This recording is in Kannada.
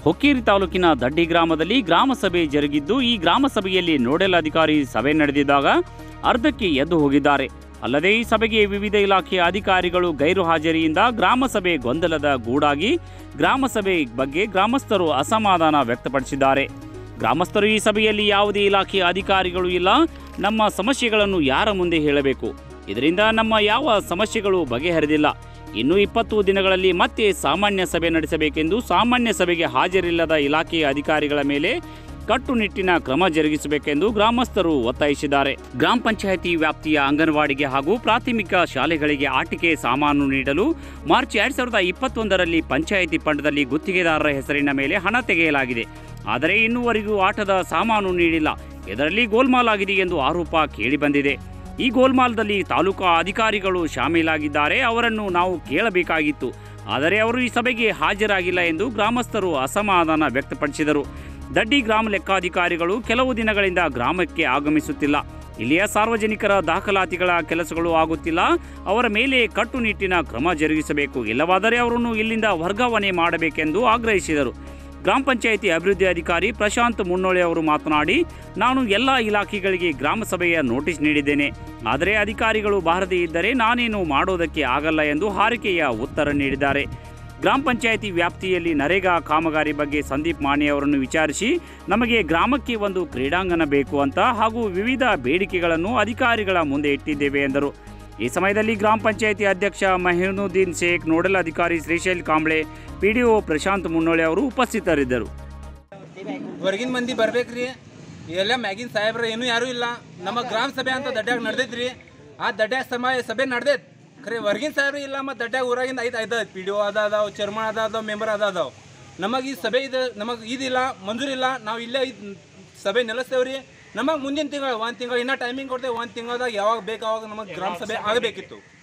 ಹುಕ್ಕೇರಿ ತಾಲೂಕಿನ ದಡ್ಡಿ ಗ್ರಾಮದಲ್ಲಿ ಗ್ರಾಮ ಸಭೆ ಜರುಗಿದ್ದು ಈ ಗ್ರಾಮ ಸಭೆಯಲ್ಲಿ ನೋಡೆಲ್ ಅಧಿಕಾರಿ ಸಭೆ ನಡೆದಿದ್ದಾಗ ಅರ್ಧಕ್ಕೆ ಎದ್ದು ಹೋಗಿದ್ದಾರೆ ಅಲ್ಲದೆ ಈ ಸಭೆಗೆ ವಿವಿಧ ಇಲಾಖೆಯ ಅಧಿಕಾರಿಗಳು ಗೈರು ಹಾಜರಿಯಿಂದ ಗ್ರಾಮ ಸಭೆ ಗೊಂದಲದ ಗೂಡಾಗಿ ಗ್ರಾಮ ಸಭೆ ಬಗ್ಗೆ ಗ್ರಾಮಸ್ಥರು ಅಸಮಾಧಾನ ವ್ಯಕ್ತಪಡಿಸಿದ್ದಾರೆ ಗ್ರಾಮಸ್ಥರು ಈ ಸಭೆಯಲ್ಲಿ ಯಾವುದೇ ಇಲಾಖೆಯ ಅಧಿಕಾರಿಗಳು ಇಲ್ಲ ನಮ್ಮ ಸಮಸ್ಯೆಗಳನ್ನು ಯಾರ ಮುಂದೆ ಹೇಳಬೇಕು ಇದರಿಂದ ನಮ್ಮ ಯಾವ ಸಮಸ್ಯೆಗಳು ಬಗೆಹರಿದಿಲ್ಲ ಇನ್ನು ಇಪ್ಪತ್ತು ದಿನಗಳಲ್ಲಿ ಮತ್ತೆ ಸಾಮಾನ್ಯ ಸಭೆ ನಡೆಸಬೇಕೆಂದು ಸಾಮಾನ್ಯ ಸಭೆಗೆ ಹಾಜರಿಲ್ಲದ ಇಲಾಖೆಯ ಅಧಿಕಾರಿಗಳ ಮೇಲೆ ಕಟ್ಟುನಿಟ್ಟಿನ ಕ್ರಮ ಜರುಗಿಸಬೇಕೆಂದು ಗ್ರಾಮಸ್ಥರು ಒತ್ತಾಯಿಸಿದ್ದಾರೆ ಗ್ರಾಮ ಪಂಚಾಯಿತಿ ವ್ಯಾಪ್ತಿಯ ಅಂಗನವಾಡಿಗೆ ಹಾಗೂ ಪ್ರಾಥಮಿಕ ಶಾಲೆಗಳಿಗೆ ಆಟಿಕೆ ಸಾಮಾನು ನೀಡಲು ಮಾರ್ಚ್ ಎರಡ್ ಸಾವಿರದ ಇಪ್ಪತ್ತೊಂದರಲ್ಲಿ ಪಂಚಾಯಿತಿ ಫಂಡದಲ್ಲಿ ಗುತ್ತಿಗೆದಾರರ ಹೆಸರಿನ ಮೇಲೆ ಹಣ ತೆಗೆಯಲಾಗಿದೆ ಆದರೆ ಇನ್ನೂವರೆಗೂ ಆಟದ ಸಾಮಾನು ನೀಡಿಲ್ಲ ಇದರಲ್ಲಿ ಗೋಲ್ಮಾಲ್ ಆಗಿದೆ ಎಂದು ಆರೋಪ ಕೇಳಿಬಂದಿದೆ ಈ ಗೋಲ್ಮಾಲ್ದಲ್ಲಿ ತಾಲೂಕಾ ಅಧಿಕಾರಿಗಳು ಶಾಮೀಲಾಗಿದ್ದಾರೆ ಅವರನ್ನು ನಾವು ಕೇಳಬೇಕಾಗಿತ್ತು ಆದರೆ ಅವರು ಈ ಸಭೆಗೆ ಹಾಜರಾಗಿಲ್ಲ ಎಂದು ಗ್ರಾಮಸ್ಥರು ಅಸಮಾಧಾನ ವ್ಯಕ್ತಪಡಿಸಿದರು ದಡ್ಡಿ ಗ್ರಾಮ ಲೆಕ್ಕಾಧಿಕಾರಿಗಳು ಕೆಲವು ದಿನಗಳಿಂದ ಗ್ರಾಮಕ್ಕೆ ಆಗಮಿಸುತ್ತಿಲ್ಲ ಇಲ್ಲಿಯ ಸಾರ್ವಜನಿಕರ ದಾಖಲಾತಿಗಳ ಕೆಲಸಗಳು ಆಗುತ್ತಿಲ್ಲ ಅವರ ಮೇಲೆ ಕಟ್ಟುನಿಟ್ಟಿನ ಕ್ರಮ ಜರುಗಿಸಬೇಕು ಇಲ್ಲವಾದರೆ ಅವರನ್ನು ಇಲ್ಲಿಂದ ವರ್ಗಾವಣೆ ಮಾಡಬೇಕೆಂದು ಆಗ್ರಹಿಸಿದರು ಗ್ರಾಮ ಪಂಚಾಯಿತಿ ಅಭಿವೃದ್ಧಿ ಅಧಿಕಾರಿ ಪ್ರಶಾಂತ್ ಮುನ್ನೋಳಿ ಅವರು ಮಾತನಾಡಿ ನಾನು ಎಲ್ಲ ಇಲಾಖೆಗಳಿಗೆ ಗ್ರಾಮ ಸಭೆಯ ನೋಟಿಸ್ ನೀಡಿದ್ದೇನೆ ಆದರೆ ಅಧಿಕಾರಿಗಳು ಬಾರದೇ ಇದ್ದರೆ ನಾನೇನು ಮಾಡೋದಕ್ಕೆ ಆಗಲ್ಲ ಎಂದು ಹಾರಿಕೆಯ ಉತ್ತರ ನೀಡಿದ್ದಾರೆ ಗ್ರಾಮ ಪಂಚಾಯಿತಿ ವ್ಯಾಪ್ತಿಯಲ್ಲಿ ನರೇಗಾ ಕಾಮಗಾರಿ ಬಗ್ಗೆ ಸಂದೀಪ್ ಮಾಣಿ ಅವರನ್ನು ವಿಚಾರಿಸಿ ನಮಗೆ ಗ್ರಾಮಕ್ಕೆ ಒಂದು ಕ್ರೀಡಾಂಗಣ ಬೇಕು ಅಂತ ಹಾಗೂ ವಿವಿಧ ಬೇಡಿಕೆಗಳನ್ನು ಅಧಿಕಾರಿಗಳ ಮುಂದೆ ಇಟ್ಟಿದ್ದೇವೆ ಎಂದರು ಈ ಸಮಯದಲ್ಲಿ ಗ್ರಾಮ ಪಂಚಾಯಿತಿ ಅಧ್ಯಕ್ಷ ಮಹಿನುದ್ದೀನ್ ಶೇಖ್ ನೋಡಲ್ ಅಧಿಕಾರಿ ಶ್ರೀಶೈಲ್ ಕಾಂಬ್ಳೆ ಪಿಡಿಒ ಪ್ರಶಾಂತ್ ಮುನ್ನೋಳಿ ಅವರು ಉಪಸ್ಥಿತರಿದ್ದರು ಹೊರಗಿನ ಮಂದಿ ಬರ್ಬೇಕ್ರಿ ಎಲ್ಲ ಮ್ಯಾಗಿನ ಸಾಹೇಬ್ರ ಏನೂ ಯಾರೂ ಇಲ್ಲ ನಮ್ಮ ಗ್ರಾಮ ಸಭೆ ಅಂತ ದಡ್ಡ್ಯಾಗ ನಡೆದೈತ್ರಿ ಆ ದಡ್ಡ್ಯಾಗ ಸಮ ಸಭೆ ನಡೆದೈತೆ ಖರೆ ಹೊರಗಿನ ಸಾಹೇಬ್ರ ಇಲ್ಲ ಮತ್ತು ದಡ್ಡ್ಯಾಗ ಊರಾಗಿಂದ ಐದು ಐದು ಪಿ ಡಿ ಒ ಅದ ಅದಾವ ಚೇರ್ಮನ್ ಅದ ಅದಾವ ಮೆಂಬರ್ ಅದ ಅದಾವ ನಮಗೆ ಈ ಸಭೆ ಇದು ನಮಗೆ ಇದಿಲ್ಲ ಮಂಜೂರಿಲ್ಲ ನಾವು ಇಲ್ಲೇ ಇದ್ ಸಭೆ ನೆಲೆಸ್ತೇವ್ರಿ ನಮಗೆ ಮುಂದಿನ ತಿಂಗಳು ಒಂದು ತಿಂಗಳು ಇನ್ನೂ ಟೈಮಿಂಗ್ ಕೊಡ್ತೇವೆ ಒಂದು ತಿಂಗಳದಾಗ ಯಾವಾಗ ಬೇಕು ಅವಾಗ ನಮಗೆ ಗ್ರಾಮ ಸಭೆ ಆಗಬೇಕಿತ್ತು